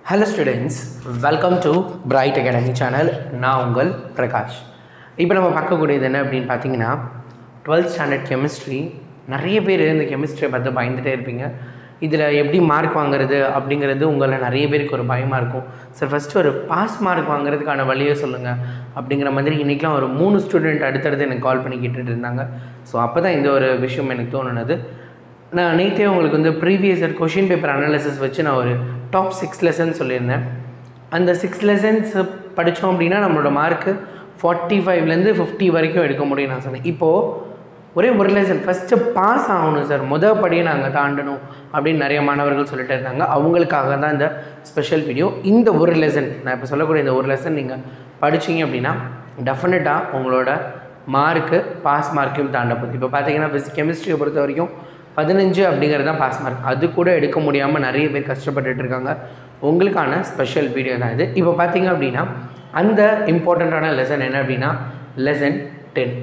hello students welcome to Bright Academy channel நான் உங்கள் பிரகாஷ் இப்போ நம்ம பார்க்கக்கூடியது என்ன அப்படின்னு பார்த்தீங்கன்னா டுவெல்த் ஸ்டாண்டர்ட் கெமிஸ்ட்ரி நிறைய பேர் இந்த கெமிஸ்ட்ரியை பார்த்து பயந்துட்டே இருப்பீங்க இதில் எப்படி மார்க் வாங்குறது அப்படிங்கிறது உங்களை நிறைய பேருக்கு ஒரு பயமாக இருக்கும் சார் ஃபஸ்ட்டு ஒரு பாஸ் மார்க் வாங்குறதுக்கான வழியை சொல்லுங்கள் அப்படிங்கிற மாதிரி இன்றைக்கெலாம் ஒரு மூணு ஸ்டூடெண்ட் அடுத்தடுத்து எனக்கு கால் பண்ணி கேட்டுட்டு இருந்தாங்க ஸோ அப்போ தான் இந்த ஒரு விஷயம் எனக்கு தோணுனது நான் நேற்றே உங்களுக்கு வந்து previous year question paper analysis வச்சு நான் ஒரு டாப் சிக்ஸ் லெசன் சொல்லியிருந்தேன் அந்த சிக்ஸ் லெசன்ஸ் படித்தோம் அப்படின்னா நம்மளோட மார்க்கு ஃபார்ட்டி ஃபைவ்லேருந்து ஃபிஃப்டி வரைக்கும் எடுக்க முடியும் நான் சொன்னேன் இப்போது ஒரே ஒரு லெசன் ஃபஸ்ட்டு பாஸ் ஆகணும் சார் முத படியை நாங்கள் தாண்டணும் அப்படின்னு நிறைய மாணவர்கள் சொல்லிட்டு இருந்தாங்க அவங்களுக்காக தான் இந்த ஸ்பெஷல் வீடியோ இந்த ஒரு லெசன் நான் இப்போ சொல்லக்கூடிய இந்த ஒரு லெசன் நீங்கள் படிச்சீங்க அப்படின்னா டெஃபினட்டாக உங்களோட மார்க்கு பாஸ் மார்க்கையும் தாண்ட போகுது இப்போ பார்த்தீங்கன்னா ஃபிசிக் கெமிஸ்ட்ரியை பொறுத்த வரைக்கும் பதினஞ்சு அப்படிங்கிறது தான் பாஸ் மார்க் அது கூட எடுக்க முடியாமல் நிறைய பேர் கஷ்டப்பட்டுட்டு இருக்காங்க உங்களுக்கான ஸ்பெஷல் வீடியோ தான் இது இப்போ பார்த்தீங்க அப்படின்னா அந்த இம்பார்ட்டண்ட்டான லெசன் என்ன அப்படின்னா லெசன் டென்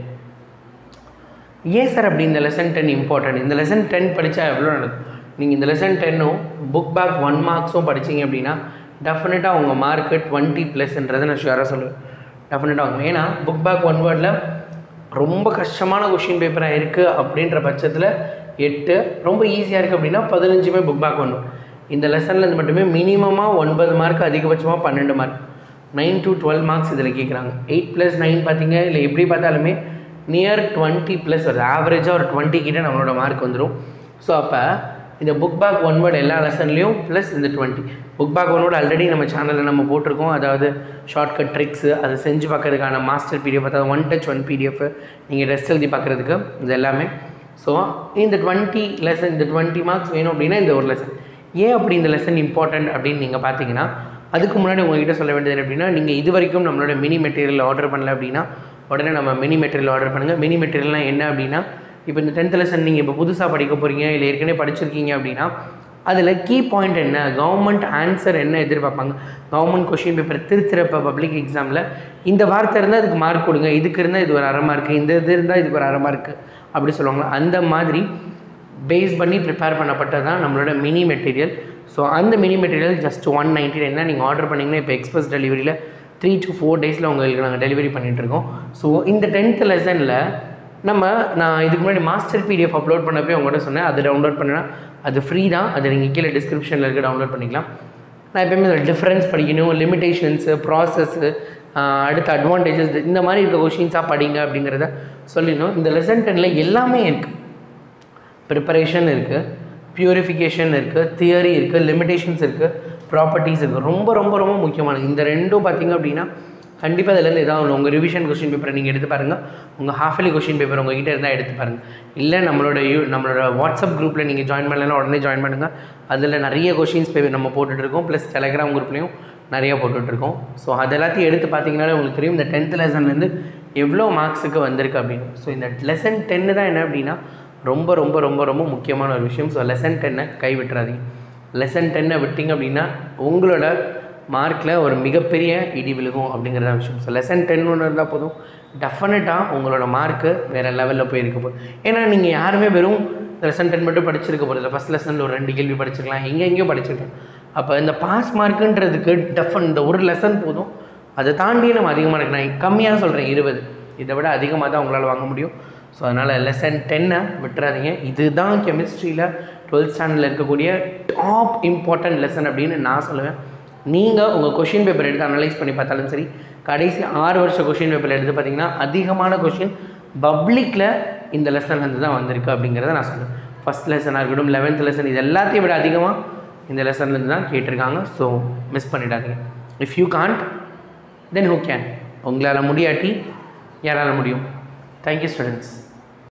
ஏன் சார் அப்படி இந்த லெசன் டென் இம்பார்ட்டன்ட் இந்த லெசன் டென் படித்தா எவ்வளோ நடக்கும் நீங்கள் இந்த லெசன் டென்னும் புக் பேக் ஒன் மார்க்ஸும் படிச்சீங்க அப்படின்னா டெஃபினட்டாக உங்கள் மார்க்கு டுவெண்ட்டி ப்ளஸ்ன்றதை நான் ஷுவராக சொல்லுவேன் டெஃபினட்டாக ஆகும் ஏன்னா புக் பேக் ஒன் வேர்டில் ரொம்ப கஷ்டமான கொஷின் பேப்பராக இருக்குது அப்படின்ற பட்சத்தில் எட்டு ரொம்ப ஈஸியாக இருக்குது அப்படின்னா பதினஞ்சுமே புக் பேக் ஒன் இந்த லெசனில் மட்டுமே மினிமமாக ஒன்பது மார்க் அதிகபட்சமாக பன்னெண்டு mark nine to twelve marks இதில் கேட்குறாங்க எயிட் ப்ளஸ் நைன் பார்த்தீங்க இல்லை எப்படி பார்த்தாலுமே நியர் டுவெண்ட்டி ப்ளஸ் வருது ஆவரேஜாக ஒரு டுவெண்ட்டி கிட்ட நம்மளோட மார்க் வந்துடும் ஸோ அப்போ இந்த புக் பேக் ஒன் வேர்டு எல்லா லெசன்லேயும் ப்ளஸ் இந்த twenty book back one word already நம்ம சேனலில் நம்ம போட்டிருக்கோம் அதாவது ஷார்ட்கட் ட்ரிக்ஸு அதை செஞ்சு பார்க்கறதுக்கான மாஸ்டர் பிடிஎஃப் அதாவது ஒன் டச் ஒன் பிடிஎஃப் நீங்கள் டெஸ்ட் எழுதி பார்க்குறதுக்கு இது எல்லாமே ஸோ இந்த டுவெண்ட்டி லெசன் இந்த டுவெண்ட்டி மார்க்ஸ் வேணும் அப்படின்னா இந்த ஒரு லெசன் ஏன் அப்படி இந்த லெசன் இம்பார்ட்டன்ட் அப்படின்னு நீங்கள் பார்த்தீங்கன்னா அதுக்கு முன்னாடி உங்ககிட்ட சொல்ல வேண்டியது அப்படின்னா நீங்கள் இது வரைக்கும் நம்மளோட மினி மெட்டீரியல் ஆர்டர் பண்ணல அப்படின்னா உடனே நம்ம மினி மெட்டீரியல் ஆர்டர் பண்ணுங்கள் மினி மெட்டீரியல்னால் என்ன அப்படின்னா இப்போ இந்த டென்த் லெசன் நீங்கள் இப்போ புதுசாக படிக்க போகிறீங்க இல்லை ஏற்கனவே படிச்சிருக்கீங்க அப்படின்னா அதில் கீ பாயிண்ட் என்ன கவர்மெண்ட் ஆன்சர் என்ன எதிர்பார்ப்பாங்க கவர்மெண்ட் கொஷின் பேப்பர் திருத்திறப்ப பப்ளிக் எக்ஸாமில் இந்த வார்த்தை இருந்தால் அதுக்கு மார்க் கொடுங்க இதுக்கு இருந்தால் இது ஒரு அரை மார்க்கு இந்த இது இருந்தால் இதுக்கு ஒரு அரை மார்க்கு அப்படி சொல்லுவாங்களா அந்த மாதிரி பேஸ் பண்ணி ப்ரிப்பேர் பண்ணப்பட்டது தான் நம்மளோட மினி மெட்டீரியல் ஸோ அந்த mini material just one ninety nine நீங்கள் ஆர்டர் பண்ணிங்கன்னா இப்போ எக்ஸ்பிரஸ் டெலிவரியில் த்ரீ டு ஃபோர் டேஸில் உங்களுக்கு நாங்கள் டெலிவரி பண்ணிகிட்ருக்கோம் ஸோ இந்த டென்த் லெசனில் நம்ம நான் இதுக்கு முன்னாடி மாஸ்டர் பிடிஎஃப் அப்லோட் பண்ணப்போ உங்கள்கிட்ட சொன்னேன் அது டவுன்லோட் பண்ணினா அது ஃப்ரீ தான் அது நீங்கள் கீழே டிஸ்கிரிப்ஷனில் இருக்க டவுன்லோட் பண்ணிக்கலாம் நான் எப்பயுமே இந்த டிஃப்ரென்ஸ் படிக்கணும் லிமிடேஷன்ஸு ப்ராசஸ்ஸு அடுத்த அட்வான்டேஜஸ் இந்த மாதிரி இருக்க கொஷின்ஸாக படிங்க அப்படிங்கிறத சொல்லிடணும் இந்த லெசன் டெனில் எல்லாமே இருக்குது ப்ரிப்பரேஷன் இருக்குது ப்யூரிஃபிகேஷன் இருக்குது தியரி இருக்குது லிமிடேஷன்ஸ் இருக்குது ப்ராப்பர்ட்டிஸ் இருக்குது ரொம்ப ரொம்ப ரொம்ப முக்கியமானது இந்த ரெண்டும் பார்த்திங்க அப்படின்னா கண்டிப்பாக அதுலேருந்து ஏதாவது ஒன்று உங்கள் ரிவிஷன் கொஷின் பேப்பரை நீங்கள் எடுத்து பாருங்கள் உங்கள் ஹாஃபலி கொஷின் பேப்பர் உங்ககிட்ட இருந்தால் எடுத்து பாருங்கள் இல்லை நம்மளோட யூ நம்மளோட வாட்ஸ்அப் குரூப்பில் நீங்கள் ஜாயின் பண்ணலாம் உடனே ஜாயின் பண்ணுங்கள் அதில் நிறைய கொஷின்ஸ் பேப்பர் நம்ம போட்டுட்ருக்கோம் ப்ளஸ் டெலகிராம் குரூப்லேயும் நிறையா போட்டுட்ருக்கோம் ஸோ அது எல்லாத்தையும் எடுத்து பார்த்தீங்கனாலே உங்களுக்கு தெரியும் இந்த டென்த் லெசன்லேருந்து எவ்வளோ மார்க்ஸுக்கு வந்திருக்கு அப்படின்னு ஸோ இந்த லெசன் டென்னு தான் என்ன அப்படின்னா ரொம்ப ரொம்ப ரொம்ப ரொம்ப முக்கியமான ஒரு விஷயம் ஸோ லெசன் டென்னை கை விட்டுறாதீங்க லெசன் டென்னை விட்டிங்க அப்படின்னா உங்களோட மார்க்கில் ஒரு மிகப்பெரிய இடி விழுகும் அப்படிங்கிறத விஷயம் ஸோ லெசன் டென் ஒன்று இருந்தால் போதும் டெஃபினட்டாக உங்களோட மார்க்கு வேறு லெவலில் போயிருக்க போகுது ஏன்னா நீங்கள் யாருமே வெறும் லெசன் டென் மட்டும் படிச்சிருக்க போகிறது ஃபஸ்ட் லெசனில் ஒரு ரெண்டு கேள்வி படிச்சிருக்கலாம் எங்கே எங்கேயோ படிச்சிருக்கலாம் அப்போ இந்த பாஸ் மார்க்குன்றதுக்கு டெஃபன் இந்த ஒரு லெசன் போதும் அதை தாண்டி நம்ம அதிகமாக இருக்கு நான் கம்மியாக சொல்கிறேன் இருபது இதை விட அதிகமாக தான் உங்களால் வாங்க முடியும் ஸோ அதனால் லெசன் டென்னை விட்டுறாதீங்க இதுதான் கெமிஸ்ட்ரியில் டுவெல்த் ஸ்டாண்டர்டில் இருக்கக்கூடிய டாப் இம்பார்ட்டன்ட் லெசன் அப்படின்னு நான் சொல்லுவேன் நீங்கள் உங்கள் கொஷின் பேப்பர் எடுத்து அனலைஸ் பண்ணி பார்த்தாலும் சரி கடைசி ஆறு வருஷம் கொஷின் பேப்பர் எடுத்து பார்த்தீங்கன்னா அதிகமான கொஷின் பப்ளிக்கில் இந்த லெசன்லேருந்து தான் வந்திருக்கு அப்படிங்கிறத நான் சொல்லுவேன் ஃபஸ்ட் லெசனாக இருக்கட்டும் லெவன்த் லெசன் இது எல்லாத்தையும் விட அதிகமாக இந்த லெசன்லேருந்து தான் கேட்டிருக்காங்க ஸோ மிஸ் பண்ணிடாதீங்க if you can't then who can உங்களால் முடியாட்டி யாரால் முடியும் தேங்க்யூ ஸ்டூடெண்ட்ஸ்